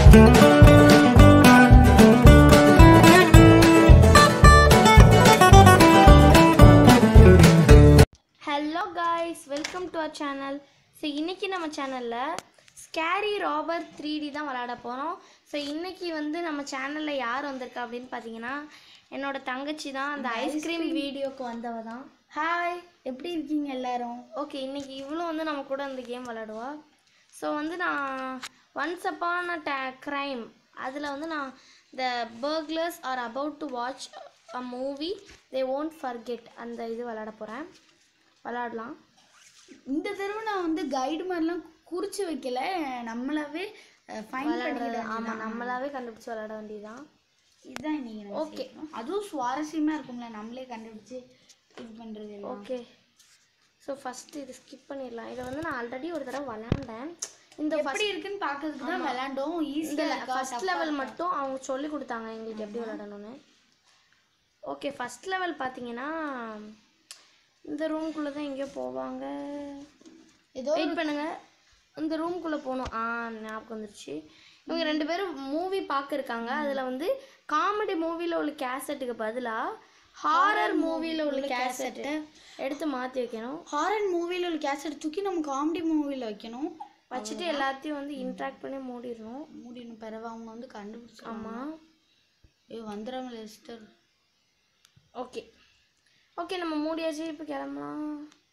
Hello guys welcome to our channel so இன்றைக்கி நம்ம சேனலில் ஸ்கேரி ராபர் த்ரீ டி தான் விளையாட போகிறோம் ஸோ இன்றைக்கி வந்து நம்ம சேனலில் யார் வந்திருக்கா அப்படின்னு பார்த்தீங்கன்னா என்னோட தங்கச்சி தான் அந்த ஐஸ்கிரீம் வீடியோக்கு வந்தவ தான் ஹாய் எப்படி இருக்கீங்க எல்லாரும் ஓகே இன்னைக்கு இவ்வளோ வந்து நம்ம கூட அந்த கேம் விளையாடுவா ஸோ வந்து நான் ஒன்ஸ் அப்பான் அ க்ரைம் அதில் வந்து நான் the burglars are about to watch a movie they won't forget அந்த இது விளையாட போகிறேன் விளையாடலாம் இந்த தடவை நான் வந்து கைடு மாதிரிலாம் குறிச்சு வைக்கல நம்மளாவே ஃபைன் விளையாடுறது பண்ணிக்கிட்டு ஆமாம் நம்மளாவே கண்டுபிடிச்சி விளையாட வேண்டியதுதான் இதுதான் இன்னைக்கு நம்ம Okay. செய்யணும். அதுவும் சுவாரஸ்யமா இருக்கும்ல நம்மளே கண்டுபிடிச்சு இது பண்றது எல்லாம். ஓகே ஸோ ஃபஸ்ட்டு இது ஸ்கிப் பண்ணிடலாம் இதை வந்து நான் ஆல்ரெடி ஒரு தடவை விளையாண்டேன் இந்த எப்படி இருக்குன்னு பார்க்கறதுக்கு தான் விளையாண்டோம் இந்த ஈஸியா ஃபர்ஸ்ட் லெவல் மட்டும் அவங்க சொல்லி கொடுத்தாங்க எங்களுக்கு எப்படி விளையாடணும்னு ஓகே ஃபர்ஸ்ட் லெவல் பார்த்தீங்கன்னா இந்த ரூம்குள்ளே தான் எங்கேயோ போவாங்க ஏதோ வெயிட் பண்ணுங்க இந்த ரூம்குள்ளே போகணும் ஆ ஞாபகம் வந்துருச்சு இவங்க ரெண்டு பேரும் மூவி பார்க்க இருக்காங்க அதில் வந்து காமெடி மூவியில் உள்ள கேசட்டுக்கு பதிலாக ஹாரர் மூவியில் உள்ள கேசட்டை எடுத்து மாற்றி வைக்கணும் ஹாரர் மூவில உள்ள கேசட் தூக்கி நம்ம காமெடி மூவில வைக்கணும் வச்சுட்டு எல்லாத்தையும் வந்து இன்ட்ராக்ட் பண்ணி மூடிடணும் மூடினும் பிறகு அவங்க வந்து கண்டுபிடிச்சு ஆமாம் ஏ வந்துடாம லெஸ்டர் ஓகே ஓகே நம்ம மூடியாச்சு இப்போ கிளம்பலாம்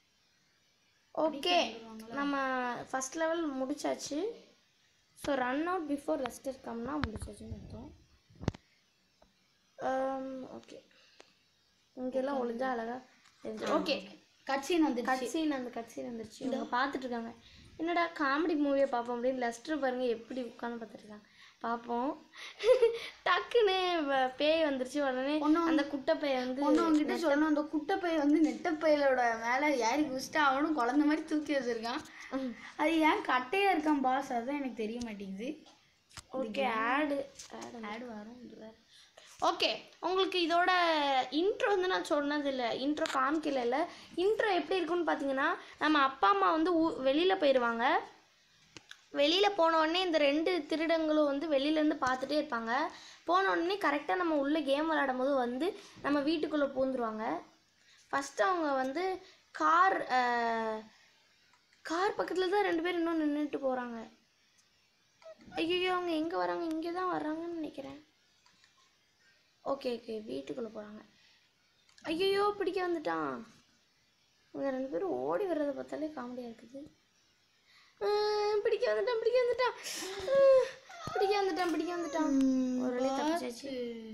ஓகே நம்ம ஃபஸ்ட் லெவல் முடிச்சாச்சு so run out before Lester கம்னா முடிச்சாச்சுன்னு அர்த்தம் ஓகே இங்கெல்லாம் ஒளிஞ்சா அழகா தெரிஞ்சு ஓகே கட்சின்னு வந்து கட் சீன் அந்த கட் சீன் வந்துருச்சு இவங்க பார்த்துட்டு இருக்காங்க என்னடா காமெடி மூவியை பார்ப்போம் அப்படின்னு லெஸ்டர் பாருங்க எப்படி உட்காந்து பார்த்துட்டு இருக்காங்க பார்ப்போம் டக்குன்னு வ- பேய் வந்துருச்சு உடனே அந்த குட்டை பேய் வந்து ஒன்று உங்ககிட்ட சொல்லணும் அந்த குட்டை பைய வந்து நெட்ட பையலோட மேலே ஏறி குடிச்சிட்டு அவனும் குழந்த மாதிரி தூக்கி வச்சிருக்கான் அது ஏன் கட்டையா இருக்கான் பாஸ் அதுதான் எனக்கு தெரிய மாட்டேங்குது ஓகே ஆடு ஆடு ஆடு வரும் இது வேற ஓகே உங்களுக்கு இதோட இன்ட்ரோ வந்து நான் சொன்னது இல்லை இன்ட்ரோ காமிக்கல இல்லை இன்ட்ரோ எப்படி இருக்குன்னு பார்த்தீங்கன்னா நம்ம அப்பா அம்மா வந்து ஊ வெளியில் போயிடுவாங்க வெளியில் போன உடனே இந்த ரெண்டு திருடங்களும் வந்து வெளியிலேருந்து பார்த்துட்டே இருப்பாங்க போன உடனே கரெக்டாக நம்ம உள்ள கேம் விளையாடும் போது வந்து நம்ம வீட்டுக்குள்ளே பூந்துருவாங்க ஃபஸ்ட்டு அவங்க வந்து கார் கார் பக்கத்தில் தான் ரெண்டு பேரும் இன்னும் நின்றுட்டு போகிறாங்க ஐயோ அவங்க எங்கே வராங்க இங்கே தான் வர்றாங்கன்னு நினைக்கிறேன் ஓகே ஓகே வீட்டுக்குள்ளே போகிறாங்க ஐயோ பிடிக்க வந்துட்டான் இவங்க ரெண்டு பேரும் ஓடி வர்றதை பார்த்தாலே காமெடியாக இருக்குது உம், பிடிக்க வந்துட்டான் பிடிக்க வந்துட்டான் உம், பிடிக்க வந்துட்டான் பிடிக்க வந்துட்டான் ஒரு வழி தப்பிச்சாச்சு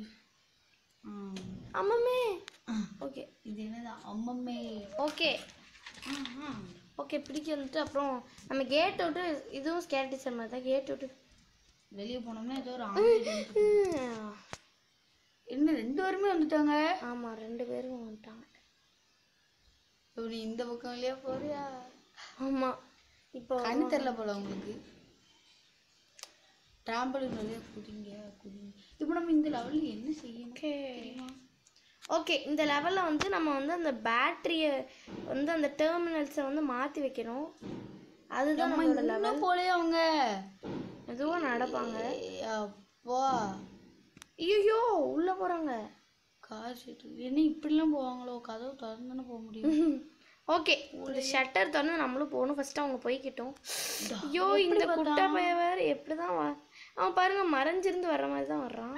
அம்மம்மே ஓகே இது என்னது அம்மம்மே ஓகே ஓகே பிடிக்க வந்துட்டு அப்புறம் நம்ம கேட் விட்டு இதுவும் ஸ்கேர் டீச்சர் மாதிரி தான் கேட் விட்டு வெளியே போனோம்னா ஏதோ ஒரு ஆம்பளை உம், என்ன ரெண்டு பேருமே வந்துட்டாங்க ஆமாம் ரெண்டு பேரும் வந்துட்டாங்க இப்படி இந்த பக்கம் வழியா போறியா ஆமாம் இப்போ கண்ணு தெரியல போல உங்களுக்கு டிராம்பலின் வழியா குதிங்க குதிங்க இப்போ நம்ம இந்த லெவல்ல என்ன செய்யணும் ஓகே ஓகே இந்த லெவலில் வந்து நம்ம வந்து அந்த பேட்டரியை வந்து அந்த டெர்மினல்ஸை வந்து மாற்றி வைக்கணும் அதுதான் நம்மளோட லெவல் இன்னும் போலே அவங்க எதுவும் நடப்பாங்க ஏய், அப்பா ஐயோ உள்ளே போகிறாங்க கார் சீட்டு என்ன இப்படிலாம் போவாங்களோ கதவு திறந்துன்னு போக முடியும் ஓகே இந்த ஷட்டர் திறந்து நம்மளும் போகணும் ஃபர்ஸ்ட் அவங்க போய்க்கிட்டோம் ஐயோ இந்த குட்டை பையன் வேற எப்படி தான் வா அவன் பாருங்க மறைஞ்சிருந்து வர்ற மாதிரி தான் வர்றான்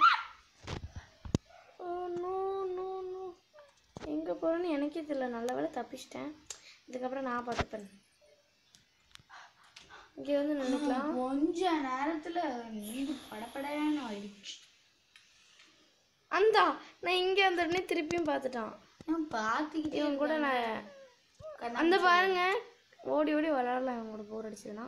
ஓ நோ நோ நோ எங்கே போகிறேன்னு எனக்கே தெரியல நல்ல வேளை தப்பிச்சிட்டேன் இதுக்கப்புறம் நான் பார்த்துப்பேன் இங்கே வந்து நின்றுக்கலாம் கொஞ்ச நேரத்துல நீடு படபடன்னு ஆயிடுச்சு அந்தா நான் இங்கே வந்த உடனே திருப்பியும் பார்த்துட்டான் நான் பார்த்துக்கிட்டே இவன் கூட நான் அந்த பாருங்க ஓடி ஓடி விளாடலாம் இவன் கூட போர் அடிச்சதுன்னா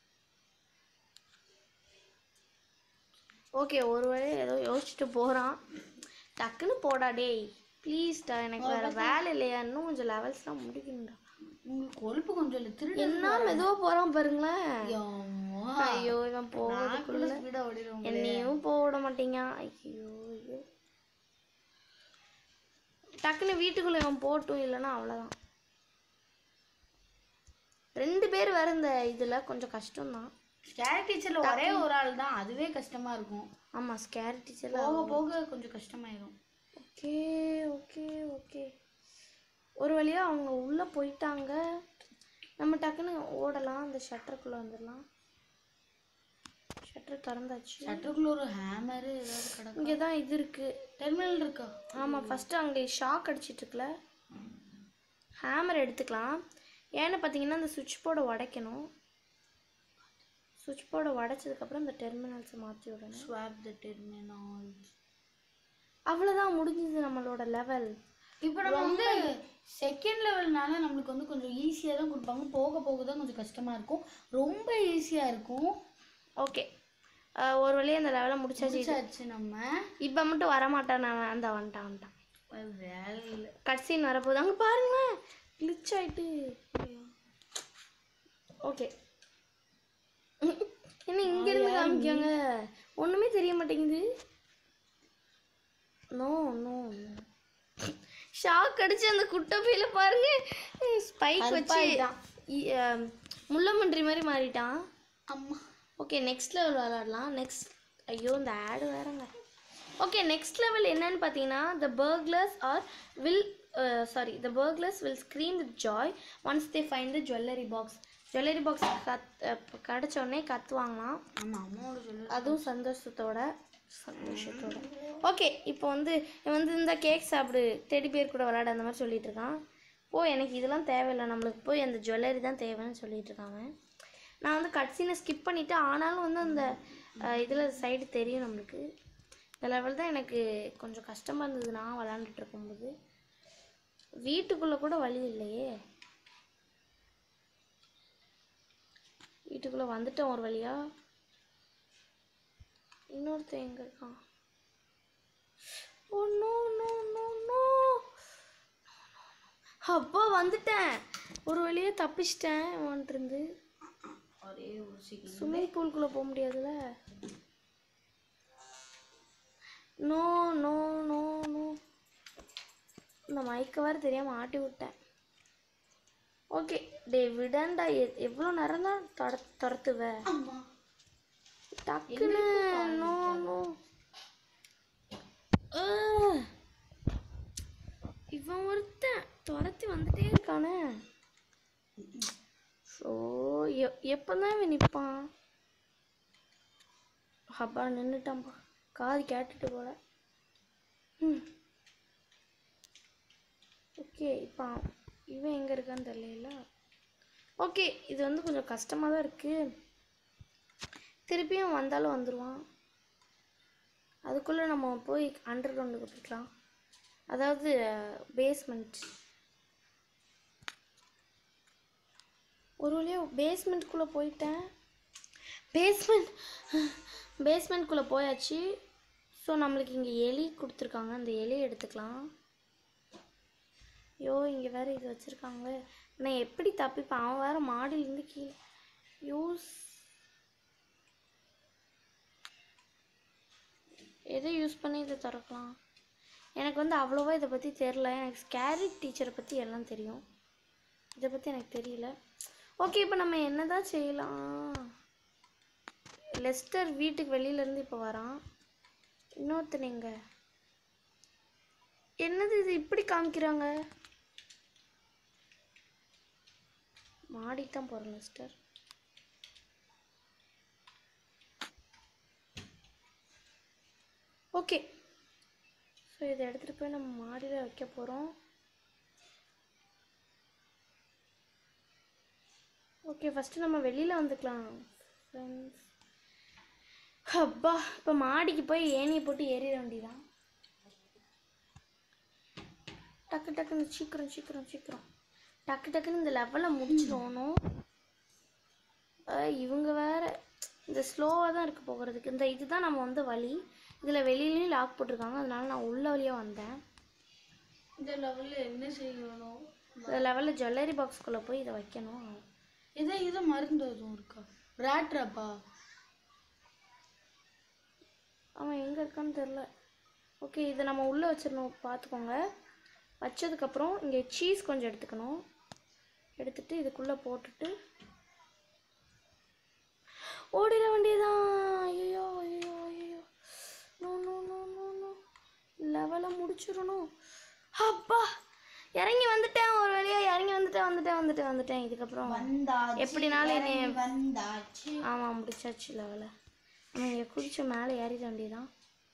ஓகே ஒரு வழி ஏதோ யோசிச்சுட்டு போகிறான் டக்குன்னு போடா டேய் ப்ளீஸ்டா எனக்கு வேற வேலை இல்லையா இன்னும் கொஞ்சம் லெவல்ஸ்லாம் முடிக்கணும்டா உங்களுக்கு கொழுப்பு கொஞ்சம் இல்லை திருடு என்ன மெதுவாக போகிறான் பாருங்களேன் ஐயோம்மா. ஐயோ இவன் போவதுக்குள்ள நாக்குள்ள ஸ்பீடா ஓடிடுவோம் என்னையும் போக விட மாட்டேங்க ஐயோ ஐயோ டக்குன்னு வீட்டுக்குள்ள இவன் போட்டும் இல்லைன்னா அவ்வளோதான் ரெண்டு பேர் வேற இந்த இதில் கொஞ்சம் கஷ்டம்தான் ஸ்கேர் டீச்சர்ல ஒரே ஒரு ஆள் தான் அதுவே கஷ்டமா இருக்கும் ஆமாம் ஸ்கேர் டீச்சர்லாம் போக போக கொஞ்சம் கஷ்டமாயிரும் ஓகே ஓகே ஓகே ஒரு வழியாக அவங்க உள்ளே போயிட்டாங்க நம்ம டக்குன்னு ஓடலாம் அந்த ஷட்டருக்குள்ளே வந்துடலாம் ஷட்டர் திறந்தாச்சு சட்டுக்குள்ள ஒரு ஹேமர் ஏதாவது கிடக்கும் இங்கே தான் இது இருக்குது டெர்மினல் இருக்கா ஆமாம் ஃபஸ்ட்டு அங்கே ஷாக் அடிச்சிட்டு இருக்குல்ல ஹேமர் எடுத்துக்கலாம் ஏன்னு பார்த்தீங்கன்னா அந்த சுவிட்ச் போர்டை உடைக்கணும் சுவிட்ச் போர்டை உடைச்சதுக்கப்புறம் இந்த டெர்மினல்ஸை மாற்றி விடணும் ஸ்வாப் த டெர்மினல் அவ்வளோதான் முடிஞ்சது நம்மளோட லெவல் இப்போ நம்ம வந்து செகண்ட் லெவல்னால நம்மளுக்கு வந்து கொஞ்சம் ஈஸியாக தான் கொடுப்பாங்க போக போக தான் கொஞ்சம் கஷ்டமாக இருக்கும் ரொம்ப ஈஸியாக இருக்கும் ஓகே ஒரு வழியாக அந்த லெவலை முடிச்சாச்சு முடிச்சாச்சு நம்ம இப்போ மட்டும் வரமாட்டான் நான் அந்த வந்துட்டான் வந்துட்டான் வேலை இல்லை கட்சின்னு வரப்போகுது அங்கே பாருங்களேன் கிளிச் ஆயிட்டு ஓகே என்ன இங்கேருந்து காமிக்காங்க ஒன்றுமே தெரிய மாட்டேங்குது நோ நோ ஷாக் அடிச்சு அந்த குட்டை பையில பாருங்க ஸ்பைக் வச்சு கருப்பாயிட்டான். இ- அஹ், முள்ளமன்றி மாதிரி மாறிட்டான் அம்மா ஓகே நெக்ஸ்ட் லெவல் விளாடலாம் நெக்ஸ்ட் ஐயோ இந்த ஆடு வேறங்க ஓகே நெக்ஸ்ட் லெவல் என்னன்னு பார்த்தீங்கன்னா the burglars are will sorry the burglars will scream with joy once they find the jewellery box jewellery box கத் கிடச்ச உடனே கத்துவாங்களாம் ஆமாம் அம்மாவோட சொல்லு அதுவும் சந்தோஷத்தோட சந்தோஷத்தோட ஓகே இப்போ வந்து இவன் வந்து இந்த கேக் சாப்பிடு டெடி பேர் கூட விளையாட அந்த மாதிரி சொல்லிட்டு இருக்கான் ஓ எனக்கு இதெல்லாம் தேவையில்லை நம்மளுக்கு போய் அந்த ஜுவல்லரி தான் தேவைன்னு சொல்லிட்டு இருக்காங்க நான் வந்து கட்சினை ஸ்கிப் பண்ணிவிட்டு ஆனாலும் வந்து அந்த இதில் சைடு தெரியும் நம்மளுக்கு இந்த லெவல் தான் எனக்கு கொஞ்சம் கஷ்டமாக இருந்தது நான் விளாண்டுட்டு இருக்கும்போது வீட்டுக்குள்ளே கூட வழி இல்லையே வீட்டுக்குள்ளே வந்துட்டோம் ஒரு வழியா இன்னொருத்தன் எங்கே இருக்கான் oh no no no no அப்பா வந்துட்டேன் ஒரு வழியே தப்பிச்சிட்டேன் இருந்து ஒரே ஒரு செகண்ட் ஸ்விம்மிங் பூல்குள்ளே போக முடியாதுல்ல நோ நோ நோ நோ இந்த மைக்க வேறு தெரியாமல் ஆட்டி விட்டேன் ஓகே டே விடண்டா எ- எவ்வளோ நேரம் தான் தொட துரத்துவ அம்மா டக்குன்னு நோ நோ ஆ. இவன் ஒருத்தன் துரத்தி வந்துட்டே இருக்கானே ஸோ எப்போதான் இவன் நிற்பான் அப்பா நின்றுட்டான்ப்பா காது கேட்டுட்டு போல ம் ஓகே இப்போ இவன் எங்கே இருக்கான்னு தெரியல ஓகே இது வந்து கொஞ்சம் கஷ்டமாக தான் இருக்குது திருப்பியும் வந்தாலும் வந்துடுவான் அதுக்குள்ளே நம்ம போய் அண்டர் கிரவுண்டுக்கு போய்க்கலாம் அதாவது பேஸ்மெண்ட் ஒரு வழியாக பேஸ்மெண்ட்குள்ளே போயிட்டேன் பேஸ்மெண்ட் பேஸ்மெண்ட்குள்ளே போயாச்சு ஸோ நம்மளுக்கு இங்கே எலி கொடுத்துருக்காங்க அந்த எலியை எடுத்துக்கலாம் ஐயோ இங்கே வேறு இது வச்சுருக்காங்க நான் எப்படி தப்பிப்பேன் அவன் வேறு மாடியிலேருந்து கீழே யூஸ் எதை யூஸ் பண்ணி இதை திறக்கலாம் எனக்கு வந்து அவ்வளோவா இதை பற்றி தெரில எனக்கு ஸ்கேரி டீச்சரை பற்றி எல்லாம் தெரியும் இதை பற்றி எனக்கு தெரியல ஓகே இப்போ நம்ம என்ன தான் செய்யலாம் லெஸ்டர் வீட்டுக்கு வெளியிலேருந்து இப்போ வரான் இன்னொருத்தன் எங்க என்னது இது இப்படி காமிக்கிறாங்க மாடிக்கு தான் போகிறேன் லெஸ்டர் ஓகே ஸோ இதை எடுத்துகிட்டு போய் நம்ம மாடியில் வைக்க போகிறோம் ஓகே ஃபஸ்ட்டு நம்ம வெளியில் வந்துக்கலாம் ஃப்ரெண்ட்ஸ் அப்பா இப்போ மாடிக்கு போய் ஏணியை போட்டு ஏறிட வேண்டியதான் டக்கு டக்குன்னு சீக்கிரம் சீக்கிரம் சீக்கிரம் டக்கு டக்குன்னு இந்த லெவலை முடிச்சிடணும் இவங்க வேற இந்த ஸ்லோவாக தான் இருக்குது போகிறதுக்கு இந்த இதுதான் நம்ம வந்து வழி இதில் வெளியிலையும் லாக் போட்டிருக்காங்க அதனால நான் உள்ள வழியாக வந்தேன் இந்த லெவலில் என்ன செய்யணும் இந்த லெவலில் ஜுவல்லரி பாக்ஸ்குள்ளே போய் இதை வைக்கணும் இதை இதை மருந்து எதுவும் இருக்கா ரேட்ராப்பா அவன் எங்கே இருக்கான்னு தெரில ஓகே இதை நம்ம உள்ளே வச்சிடணும் பார்த்துக்கோங்க வச்சதுக்கப்புறம் இங்கே சீஸ் கொஞ்சம் எடுத்துக்கணும் எடுத்துட்டு இதுக்குள்ளே போட்டுட்டு ஓடிட வேண்டியதான் ஐயோ ஐயோ ஐயோ no no no no no லெவலை முடிச்சிடணும் அப்பா இறங்கி வந்துட்டேன் ஒரு வழியா இறங்கி வந்துட்டேன் வந்துட்டேன் வந்துட்டேன் வந்துட்டேன் இதுக்கப்புறம் வந்தாச்சு எப்படினாலும் என்னைய இறங்கி வந்தாச்சு ஆமாம் முடிச்சாச்சு லெவலை நம்ம இங்கே குதிச்சு மேலே ஏறிட வேண்டியதான்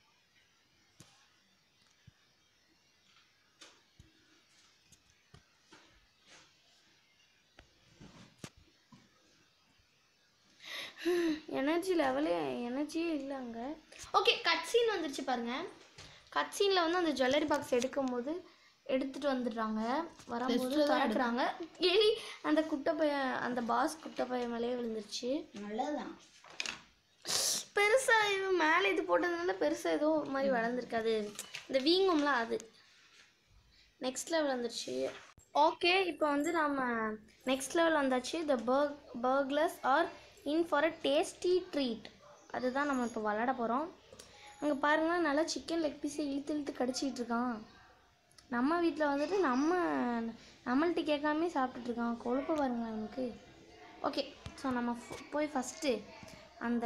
எனர்ஜி லெவலே எனர்ஜியே இல்லை அங்கே ஓகே கட் சீன் வந்துருச்சு பாருங்க கட் சீனில் வந்து அந்த ஜுவல்லரி பாக்ஸ் எடுக்கும்போது எடுத்துட்டு வந்துடுறாங்க வரும்போது திறக்கிறாங்க எலி அந்த குட்டை பையன் அந்த பாஸ் குட்டை பையன் மேலேயே விழுந்துருச்சு நல்லதுதான் பெருசா இவன் மேலே இது போட்டதுனால பெருசா ஏதோ ஒரு மாதிரி வளர்ந்துருக்காது இந்த வீங்கும்ல அது நெக்ஸ்ட் லெவல் வந்துருச்சு ஓகே இப்போ வந்து நம்ம நெக்ஸ்ட் லெவல் வந்தாச்சு the burg burglars are in for a tasty treat அதுதான் நம்ம இப்போ விளாட போகிறோம் அங்கே பாருங்களேன் நல்லா சிக்கன் லெக் பீஸை இழுத்து இழுத்து கடிச்சிக்கிட்டு இருக்கான் நம்ம வீட்டில் வந்துட்டு நம்ம நம்மள்ட்ட கேட்காம சாப்பிட்டுட்டு இருக்கான் கொழுப்பு பாருங்களேன் நமக்கு ஓகே ஸோ நம்ம ஃப- போய் ஃபஸ்ட்டு அந்த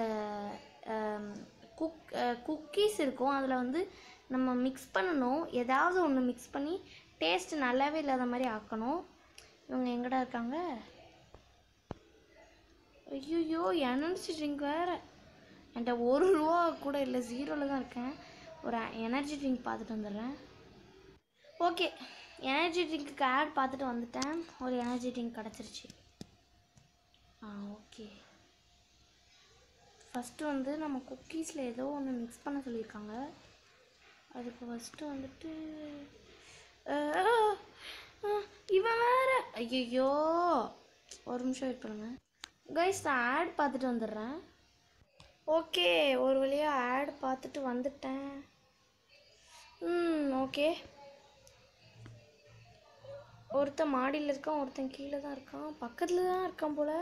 குக் குக்கீஸ் இருக்கும் அதில் வந்து நம்ம மிக்ஸ் பண்ணணும் ஏதாவது ஒன்று மிக்ஸ் பண்ணி டேஸ்ட் நல்லாவே இல்லாத மாதிரி ஆக்கணும் இவங்க எங்கடா இருக்காங்க ஐயோ எனர்ஜி ட்ரிங்க் வேறு என்கிட்ட ஒரு ரூபா கூட இல்லை ஜீரோவில் தான் இருக்கேன் ஒரு எனர்ஜி ட்ரிங்க் பார்த்துட்டு வந்துடுறேன் ஓகே எனர்ஜி ட்ரிங்க்கு ஆட் பார்த்துட்டு வந்துட்டேன் ஒரு எனர்ஜி ட்ரிங்க் கிடச்சிருச்சு ஆ ஓகே ஃபஸ்ட்டு வந்து நம்ம குக்கீஸில் ஏதோ ஒன்று மிக்ஸ் பண்ண சொல்லியிருக்காங்க அதுக்கு ஃபஸ்ட்டு வந்துட்டு அஹ், அஹ், இவன் வேற ஐயோ ஒரு நிமிஷம் வெயிட் பண்ணுங்க கைஸ் நான் ஆட் பார்த்துட்டு வந்துடுறேன் ஓகே ஒரு வழியாக ஆட் பார்த்துட்டு வந்துட்டேன் ம் ஓகே ஒருத்தன் மாடியில் இருக்கான் ஒருத்தன் கீழே தான் இருக்கான் பக்கத்தில் தான் இருக்கான் போல்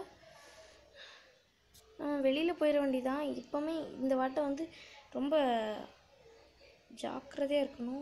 வெளியில் போயிட வேண்டியதான் இப்போவுமே இந்த வாட்டை வந்து ரொம்ப ஜாக்கிரதையாக இருக்கணும்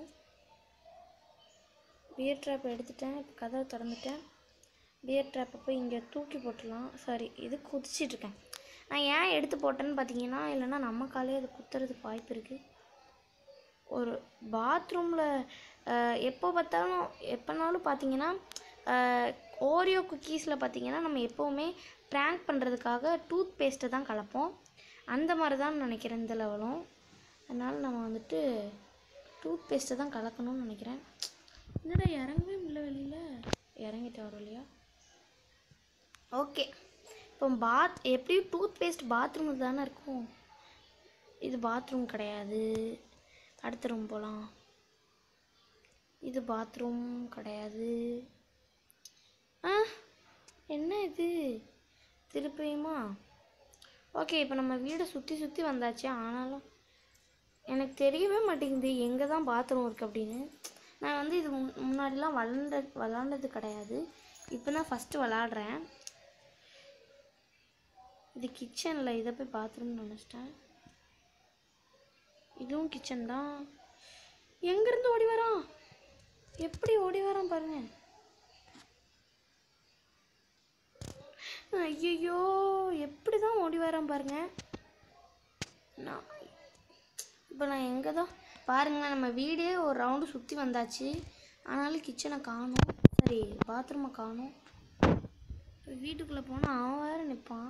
பியர் ட்ராப்பை எடுத்துட்டேன் இப்போ கதவை திறந்துட்டேன் பியர் ட்ராப்பை போய் இங்கே தூக்கி போட்டுடலாம் சாரி இது குதிச்சிட்டு இருக்கேன் நான் ஏன் எடுத்து போட்டேன்னு பார்த்தீங்கன்னா இல்லைன்னா நம்ம காலே அது குத்துறதுக்கு வாய்ப்பு இருக்குது ஒரு பாத்ரூமில் எப்போ பார்த்தாலும் எப்போனாலும் பார்த்தீங்கன்னா ஓரியோ குக்கீஸில் பார்த்தீங்கன்னா நம்ம எப்போவுமே ப்ராங்க் பண்ணுறதுக்காக டூத் பேஸ்ட்டை தான் கலப்போம் அந்த மாதிரி தான் நினைக்கிறேன் இந்த லெவலும் அதனால் நம்ம வந்துட்டு டூத் பேஸ்ட்டை தான் கலக்கணும்னு நினைக்கிறேன் என்னடா இறங்கவே முடியல வெளியில் இறங்கிட்டு வரோம் இல்லையா ஓகே இப்போ பாத் எப்படியும் டூத் பேஸ்ட் பாத்ரூமில் தானே இருக்கும் இது பாத்ரூம் கிடையாது அடுத்த ரூம் போகலாம் இது பாத்ரூம் கிடையாது ஆ என்ன இது திருப்பியுமா ஓகே இப்போ நம்ம வீடை சுற்றி சுற்றி வந்தாச்சு ஆனாலும் எனக்கு தெரியவே மாட்டேங்குது எங்கே தான் பாத்ரூம் இருக்குது அப்படின்னு நான் வந்து இது முன் முன்னாடிலாம் விளாண்ட விளாண்டது கிடையாது இப்போ தான் ஃபஸ்ட்டு விளாட்றேன் இது கிச்சனில் இதை போய் பாத்ரூம்னு நினச்சிட்டேன் இதுவும் கிச்சன் தான் எங்கேருந்து ஓடி வரான் எப்படி ஓடி வரான் பாருங்க ஐயோ எப்படி தான் ஓடி வரான் பாருங்க நான் இப்போ நான் எங்கே தான் பாருங்களேன் நம்ம வீடே ஒரு ரவுண்டு சுற்றி வந்தாச்சு ஆனாலும் கிச்சனை காணும் சரி பாத்ரூமை காணும் இப்போ வீட்டுக்குள்ளே போனால் அவன் வேறு நிற்பான்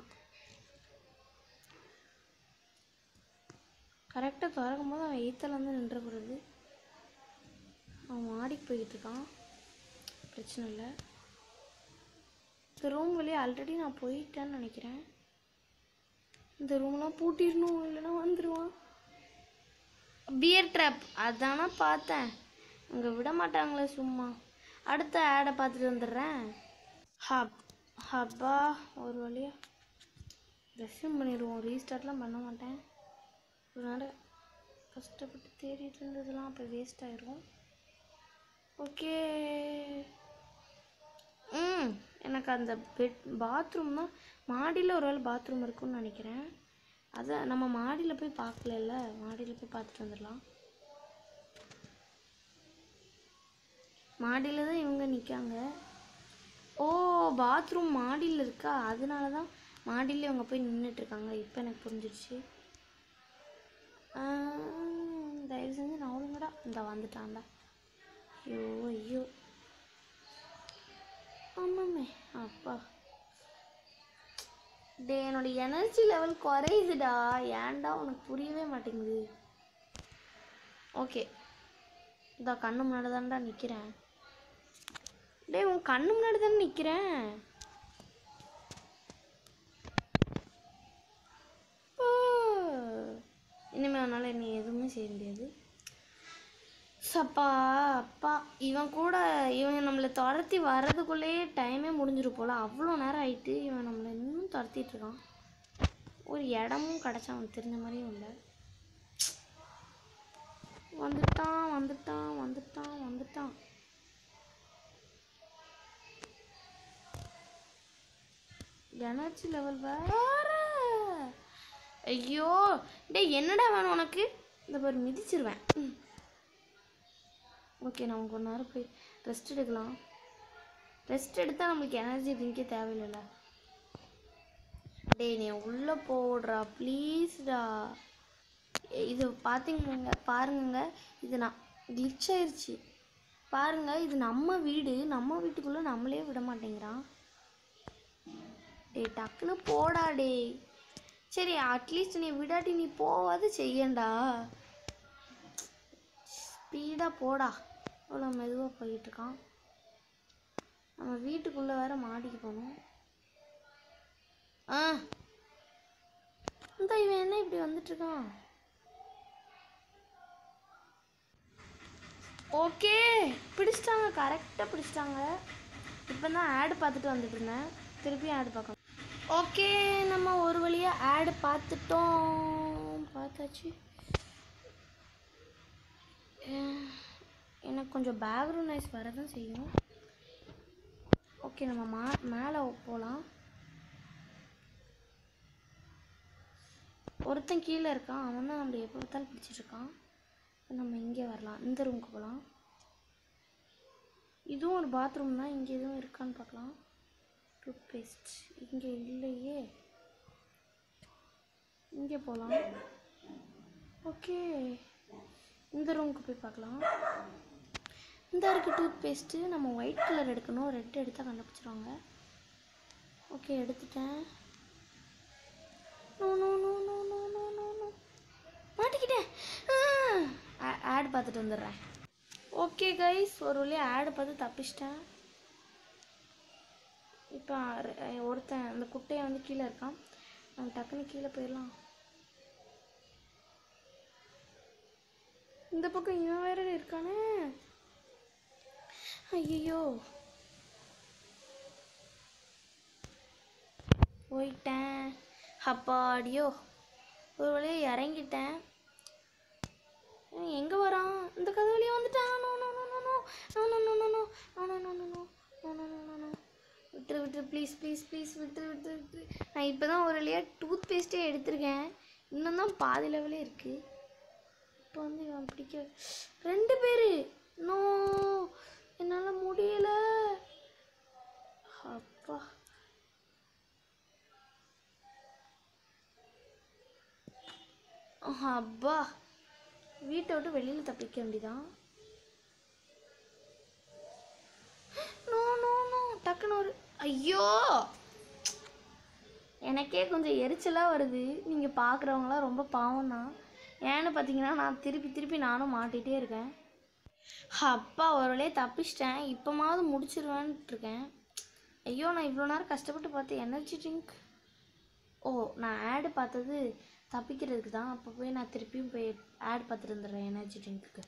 கரெக்டாக திறக்கும் போது அவன் எய்த்தில் வந்து நின்றக்கூடாது அவன் மாடிக்கு போய்கிட்டு இருக்கான் பிரச்சனை இல்லை இந்த ரூம் வெளியே ஆல்ரெடி நான் போயிட்டேன்னு நினைக்கிறேன் இந்த ரூம்லாம் பூட்டிடணும் இல்லைன்னா வந்துடுவான் பியர் ட்ராப் அதானா பார்த்தேன் அங்கே விட மாட்டாங்களே சும்மா அடுத்த ஆடை பார்த்துட்டு வந்துடுறேன் ஹப் ஹப்பா ஒரு வழியா ரெஸ்யூம் பண்ணிடுவோம் ரீஸ்டார்ட்லாம் பண்ண மாட்டேன் அதனால் கஷ்டப்பட்டு தேடிட்டு இருந்ததெல்லாம் அப்போ வேஸ்ட் ஆயிரும் ஓகே ம் எனக்கு அந்த பெட் பாத்ரூம் தான் மாடியில் ஒரு வேளை பாத்ரூம் இருக்குன்னு நினைக்கிறேன் அதை நம்ம மாடியில் போய் பார்க்கலல்ல மாடியில் போய் பார்த்துட்டு வந்துடலாம் மாடியில் தான் இவங்க நிற்காங்க ஓ பாத்ரூம் மாடியில் இருக்கா அதனால தான் மாடியிலே அவங்க போய் நின்றுட்டு இருக்காங்க இப்போ எனக்கு புரிஞ்சிடுச்சு ஆஹ், தயவு செஞ்சு நான் ஒழுங்கடா இந்த வந்துட்டான்டா ஐயோ ஐயோ ஆமாமே அப்பா டே என்னோட எனர்ஜி லெவல் குறையுதுடா ஏன்டா உனக்கு புரியவே மாட்டேங்குது ஓகே இதா கண்ணு முன்னாடி தான்டா நிற்கிறேன் டேய் உன் கண்ணு முன்னாடி தானே நிற்கிறேன் இனிமேல் அவனால் என்னை எதுவுமே செய்ய முடியாது சப்பா அப்பா இவன் கூட இவன் நம்மளை துரத்தி வர்றதுக்குள்ளேயே டைமே முடிஞ்சிரும் போல அவ்வளோ நேரம் ஆயிட்டு இவன் நம்மளை இன்னும் துரத்திட்டு இருக்கான் ஒரு இடமும் கிடச்சா அவனுக்கு தெரிஞ்ச மாதிரியும் இல்லை வந்துட்டான் வந்துட்டான் வந்துட்டான் வந்துட்டான் எனர்ஜி லெவல் வேற ஐயோ டேய் என்னடா வேணும் உனக்கு இந்த பாரு மிதிச்சிருவேன் ம். ஓகே நான் கொஞ்ச நேரம் போய் ரெஸ்ட் எடுக்கலாம் ரெஸ்ட் எடுத்தால் நம்மளுக்கு எனர்ஜி ட்ரிங்கே தேவையில்லைல்ல டேய் நீ உள்ளே போடுறா ப்ளீஸ்டா இது பார்த்தீங்க பாருங்க இது நான் கிளிச் ஆயிருச்சு பாருங்க இது நம்ம வீடு நம்ம வீட்டுக்குள்ளே நம்மளே விட மாட்டேங்கிறான் டேய் டக்குன்னு போடா டேய் சரி அட்லீஸ்ட் நீ விடாட்டி நீ போவாது செய்யண்டா ஸ்பீடாக போடா அவ்வளோ மெதுவாக போயிட்டு இருக்கான் நம்ம வீட்டுக்குள்ளே வேற மாடிக்கு போகணும் ஆ இந்த இவன் என்ன இப்படி வந்துட்டு இருக்கான் ஓகே பிடிச்சிட்டாங்க கரெக்டாக பிடிச்சிட்டாங்க இப்போ தான் ஆடு பார்த்துட்டு வந்துட்டு இருந்தேன் திருப்பியும் ஆடு பார்க்கணும் ஓகே நம்ம ஒரு வழியாக ஆடு பார்த்துட்டோம் பார்த்தாச்சு அஹ், எனக்கு கொஞ்சம் பேக்ரவுண்ட் நாய்ஸ் வரதான் செய்யும் ஓகே நம்ம மா மேலே போகலாம் ஒருத்தன் கீழே இருக்கான் அவன் தான் நம்மளை எப்போ பார்த்தாலும் பிடிச்சிட்டு இருக்கான் இப்ப நம்ம இங்கே வரலாம் இந்த ரூமுக்கு போகலாம் இதுவும் ஒரு பாத்ரூம் தான் இங்கே எதுவும் இருக்கான்னு பார்க்கலாம் டூத் பேஸ்ட் இங்கே இல்லையே இங்கே போகலாம் ஓகே இந்த ரூமுக்கு போய் பார்க்கலாம் இந்த இருக்கு டூத் பேஸ்ட்டு நம்ம ஒயிட் கலர் எடுக்கணும் ரெட் எடுத்தால் கண்டுபிடிச்சிருவாங்க ஓகே எடுத்துட்டேன் no no no no no no no no மாட்டிக்கிட்டேன் ஆட் பார்த்துட்டு வந்துடுறேன் ஓகே கைஸ் ஒரு வழியாக ஆடு பார்த்து தப்பிச்சிட்டேன் இப்போ ஒருத்தன் அந்த குட்டையை வந்து கீழே இருக்கான் நம்ம டக்குன்னு கீழே போயிடலாம் இந்த பக்கம் இவன் வேற இருக்கானே ஐயோ போயிட்டேன் அப்பாடியோ ஒரு வழியாக இறங்கிட்டேன் இவன் எங்க வரான் இந்த கதவுலயே வந்துட்டான் no no no no no no no no no no no no no no no no no no no விட்டுரு விட்டுரு ப்ளீஸ் ப்ளீஸ் ப்ளீஸ் விட்டுரு விட்டுரு விட்டுரு நான் இப்போ தான் ஒரு வழியாக டூத் பேஸ்ட்டே எடுத்திருக்கேன் இன்னும் தான் பாதி லெவலே இருக்கு இப்போ வந்து இவன் பிடிக்க ரெண்டு பேர் நோ என்னால் முடியல அப்பா அப்பா வீட்டை விட்டு வெளியில் தப்பிக்க வேண்டியதான் நோ நோ நோ டக்குன்னு ஒரு ஐயோ எனக்கே கொஞ்சம் எரிச்சலாக வருது நீங்கள் பார்க்குறவங்களாம் ரொம்ப பாவம் தான் ஏன்னு பார்த்தீங்கன்னா நான் திருப்பி திருப்பி நானும் மாட்டிகிட்டே இருக்கேன் அப்பா ஒரு வழியே தப்பிச்சிட்டேன் இப்போமாவது முடிச்சிருவேன்ட்டு இருக்கேன் ஐயோ நான் இவ்வளோ நேரம் கஷ்டப்பட்டு பார்த்தேன் எனர்ஜி ட்ரிங்க் ஓ நான் ஆடு பார்த்தது தப்பிக்கிறதுக்கு தான் அப்போ போய் நான் திருப்பியும் போய் ஆட் பார்த்துட்டு வந்துடுறேன் எனர்ஜி ட்ரிங்க்குக்கு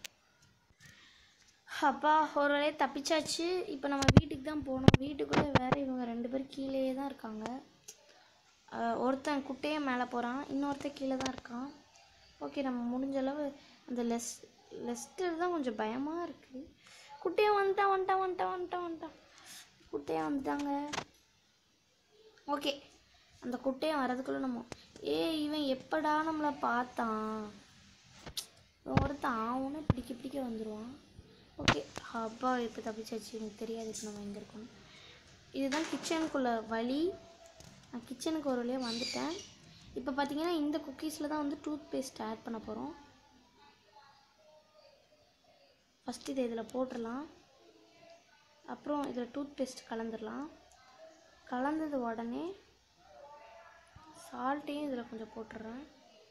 அப்பா ஒரு வேலையை தப்பிச்சாச்சு இப்போ நம்ம வீட்டுக்கு தான் போகணும் வீட்டுக்குள்ளே வேறு இவங்க ரெண்டு பேரும் கீழேயே தான் இருக்காங்க அஹ் ஒருத்தன் குட்டையே மேலே போகிறான் இன்னொருத்தன் கீழே தான் இருக்கான் ஓகே நம்ம முடிஞ்ச அளவு அந்த லெஸ் லெஸ்டர் தான் கொஞ்சம் பயமாக இருக்குது குட்டையை வந்துட்டான் வந்துட்டான் வந்துட்டான் வந்துட்டான் வந்துட்டான் குட்டையை வந்துட்டாங்க ஓகே அந்த குட்டையை வரதுக்குள்ளே நம்ம ஏ இவன் எப்படா நம்மளை பார்த்தான் இவன் ஒருத்தன் ஆவுன்னு பிடிக்க பிடிக்க வந்துடுவான் ஓகே அப்பா இப்போ தப்பிச்சாச்சு எனக்கு தெரியாது இப்போ நம்ம எங்கே இருக்கோம் இதுதான் கிச்சனுக்குள்ள வழி நான் கிச்சனுக்கு ஒரு வழியாக வந்துட்டேன் இப்போ பார்த்தீங்கன்னா இந்த குக்கீஸில் தான் வந்து டூத் பேஸ்ட் ஆட் பண்ண போகிறோம் ஃபஸ்ட்டு இதை இதில் போட்டுடலாம் அப்புறம் இதில் டூத் பேஸ்ட் கலந்துடலாம் கலந்தது உடனே சால்ட்டையும் இதில் கொஞ்சம் போட்டுடுறேன்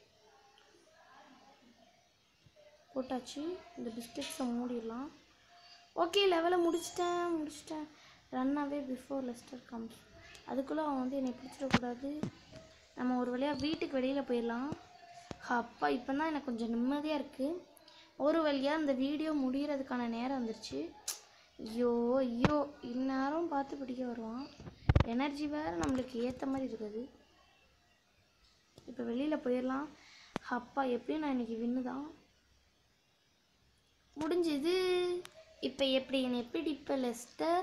போட்டாச்சு இந்த பிஸ்கெட்ஸை மூடிடலாம் ஓகே லெவலை முடிச்சிட்டேன் முடிச்சிட்டேன் run away before Lester comes அதுக்குள்ளே அவன் வந்து என்னை பிடிச்சிடக்கூடாது நம்ம ஒரு வழியாக வீட்டுக்கு வெளியில் போயிடலாம் அப்பா இப்போ தான் எனக்கு கொஞ்சம் நிம்மதியாக இருக்குது ஒரு வழியாக இந்த வீடியோ முடிகிறதுக்கான நேரம் வந்துருச்சு ஐயோ ஐயோ இந்நேரம் பார்த்து பிடிக்க வருவான் எனர்ஜி வேறு நம்மளுக்கு ஏற்ற மாதிரி இருக்குது இப்போ வெளியில் போயிடலாம் அப்பா எப்படியும் நான் இன்னைக்கு வின்னு தான் முடிஞ்சுது இப்போ எப்படி என்னை எப்படி இப்போ லெஸ்டர்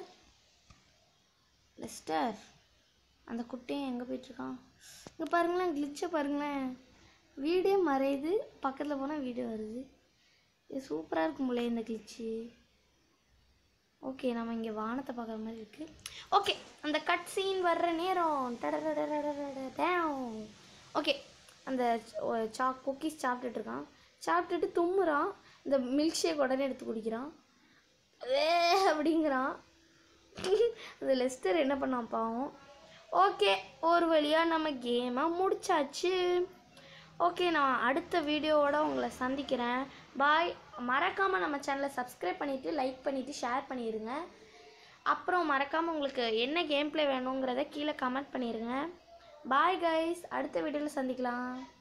லெஸ்டர் அந்த குட்டையும் எங்கே போயிட்டுருக்கான் இங்கே பாருங்களேன் கிளிச்சை பாருங்களேன் வீடே மறையுது பக்கத்தில் போனால் வீடு வருது இது சூப்பராக இருக்கும் போல இந்த கிளிச்சு ஓகே நம்ம இங்கே வானத்தை பார்க்குற மாதிரி இருக்குது ஓகே அந்த கட் சீன் வர்ற நேரம் ஓகே அந்த சா குக்கீஸ் சாப்பிட்டுட்டு இருக்கான் சாப்பிட்டுட்டு தும்முறான் இந்த மில்க் ஷேக் உடனே எடுத்து குடிக்கிறான் வே அப்படிங்கிறான் அந்த லெஸ்டர் என்ன பண்ணான் பாவம் ஓகே ஒரு வழியாக நம்ம கேமை முடிச்சாச்சு ஓகே நான் அடுத்த வீடியோவோட உங்களை சந்திக்கிறேன் பாய் மறக்காமல் நம்ம சேனலை சப்ஸ்கிரைப் பண்ணிவிட்டு லைக் பண்ணிவிட்டு ஷேர் பண்ணிடுங்க அப்புறம் மறக்காமல் உங்களுக்கு என்ன கேம் ப்ளே வேணுங்கிறத கீழே கமெண்ட் பண்ணிடுங்க பாய் கைஸ் அடுத்த வீடியோவில் சந்திக்கலாம்